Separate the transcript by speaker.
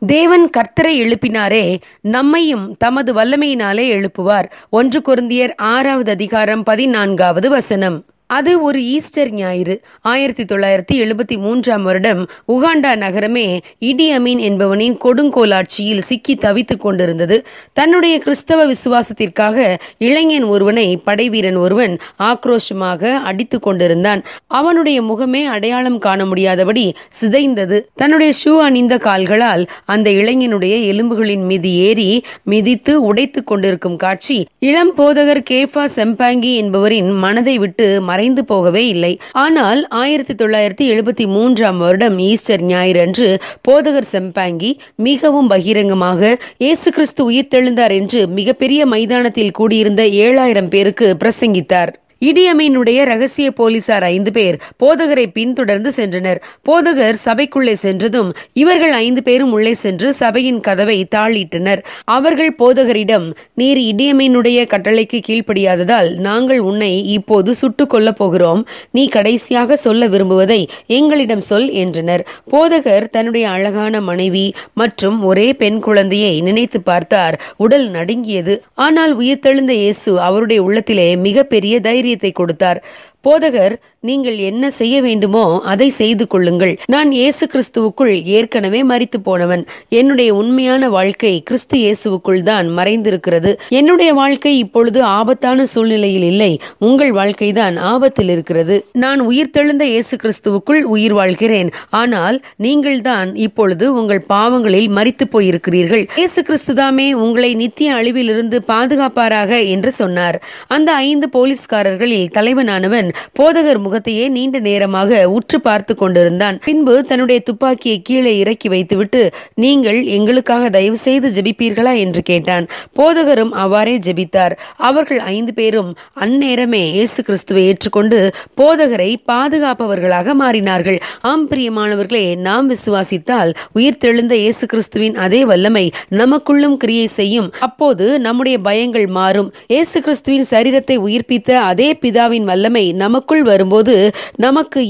Speaker 1: தேவன் கர்த்தரை எழுப்பினாரே நம்மையும் தமது வல்லமையினாலே எழுப்புவார் ஒன்று கொருந்தியர் ஆறாவது அதிகாரம் பதினான்காவது வசனம் அது ஒரு ஈஸ்டர் ஞாயிறு ஆயிரத்தி தொள்ளாயிரத்தி எழுபத்தி மூன்றாம் வருடம் உகாண்டா நகரமே இடி அமீன் என்பவனின் கொடுங்கோலாட்சியில் சிக்கி தவித்துக் கொண்டிருந்தது தன்னுடைய கிறிஸ்தவ விசுவாசத்திற்காக இளைஞன் ஒருவனை படைவீரன் ஒருவன் ஆக்ரோஷமாக அடித்துக் கொண்டிருந்தான் அவனுடைய முகமே அடையாளம் காண முடியாதபடி சிதைந்தது தன்னுடைய ஷூ அணிந்த கால்களால் அந்த இளைஞனுடைய எலும்புகளின் மீது ஏறி மிதித்து உடைத்துக் கொண்டிருக்கும் காட்சி இளம் போதகர் கேஃபா செம்பாங்கி என்பவரின் மனதை விட்டு மறைந்து போகவே இல்லை ஆனால் ஆயிரத்தி தொள்ளாயிரத்தி எழுபத்தி மூன்றாம் வருடம் ஈஸ்டர் ஞாயிறன்று போதகர் செம்பாங்கி மிகவும் பகிரங்கமாக இயேசு கிறிஸ்து உயிர்த்தெழுந்தார் என்று மிகப்பெரிய மைதானத்தில் கூடியிருந்த ஏழாயிரம் பேருக்கு பிரசங்கித்தார் இடியமீனுடைய ரகசிய போலீசார் ஐந்து பேர் போதகரை பின்தொடர்ந்து சென்றனர் போதகர் சபைக்குள்ளே சென்றதும் இவர்கள் ஐந்து பேரும் உள்ளே சென்று சபையின் கதவை தாளிட்டனர் அவர்கள் போதகரிடம் நீர் இடியமீனுடைய கட்டளைக்கு கீழ்ப்படியாததால் நாங்கள் உன்னை இப்போது சுட்டுக் கொல்லப் போகிறோம் நீ கடைசியாக சொல்ல விரும்புவதை எங்களிடம் சொல் என்றனர் போதகர் தன்னுடைய அழகான மனைவி மற்றும் ஒரே பெண் குழந்தையை நினைத்து பார்த்தார் உடல் நடுங்கியது ஆனால் உயிர்த்தெழுந்த இயேசு அவருடைய உள்ளத்திலே மிகப்பெரிய தைரியத்தை கொடுத்தார் போதகர் நீங்கள் என்ன செய்ய வேண்டுமோ அதை செய்து கொள்ளுங்கள் நான் இயேசு கிறிஸ்துவுக்குள் ஏற்கனவே மறித்து போனவன் என்னுடைய உண்மையான வாழ்க்கை கிறிஸ்து இயேசுவுக்குள் தான் மறைந்திருக்கிறது என்னுடைய வாழ்க்கை இப்பொழுது ஆபத்தான சூழ்நிலையில் இல்லை உங்கள் வாழ்க்கைதான் ஆபத்தில் இருக்கிறது நான் உயிர்த்தெழுந்த இயேசு கிறிஸ்துவுக்குள் உயிர் வாழ்கிறேன் ஆனால் நீங்கள் தான் இப்பொழுது உங்கள் பாவங்களில் மறித்து போயிருக்கிறீர்கள் இயேசு கிறிஸ்துதாமே உங்களை நித்திய அழிவிலிருந்து பாதுகாப்பாராக என்று சொன்னார் அந்த ஐந்து போலீஸ்காரர்களில் தலைவனானவன் போதகர் முகத்தையே நீண்ட நேரமாக உற்று பார்த்து கொண்டிருந்தான் பின்பு தன்னுடைய துப்பாக்கியை கீழே இறக்கி வைத்துவிட்டு நீங்கள் எங்களுக்காக தயவு செய்து ஜெபிப்பீர்களா என்று கேட்டான் போதகரும் அவ்வாறே ஜெபித்தார் அவர்கள் ஐந்து பேரும் அந்நேரமே இயேசு கிறிஸ்துவை ஏற்றுக்கொண்டு போதகரை பாதுகாப்பவர்களாக மாறினார்கள் ஆம் பிரியமானவர்களே நாம் விசுவாசித்தால் உயிர்த்தெழுந்த இயேசு கிறிஸ்துவின் அதே வல்லமை நமக்குள்ளும் கிரியை செய்யும் அப்போது நம்முடைய பயங்கள் மாறும் இயேசு கிறிஸ்துவின் சரீரத்தை உயிர்ப்பித்த அதே பிதாவின் வல்லமை நமக்குள் வரும்போது நமக்கு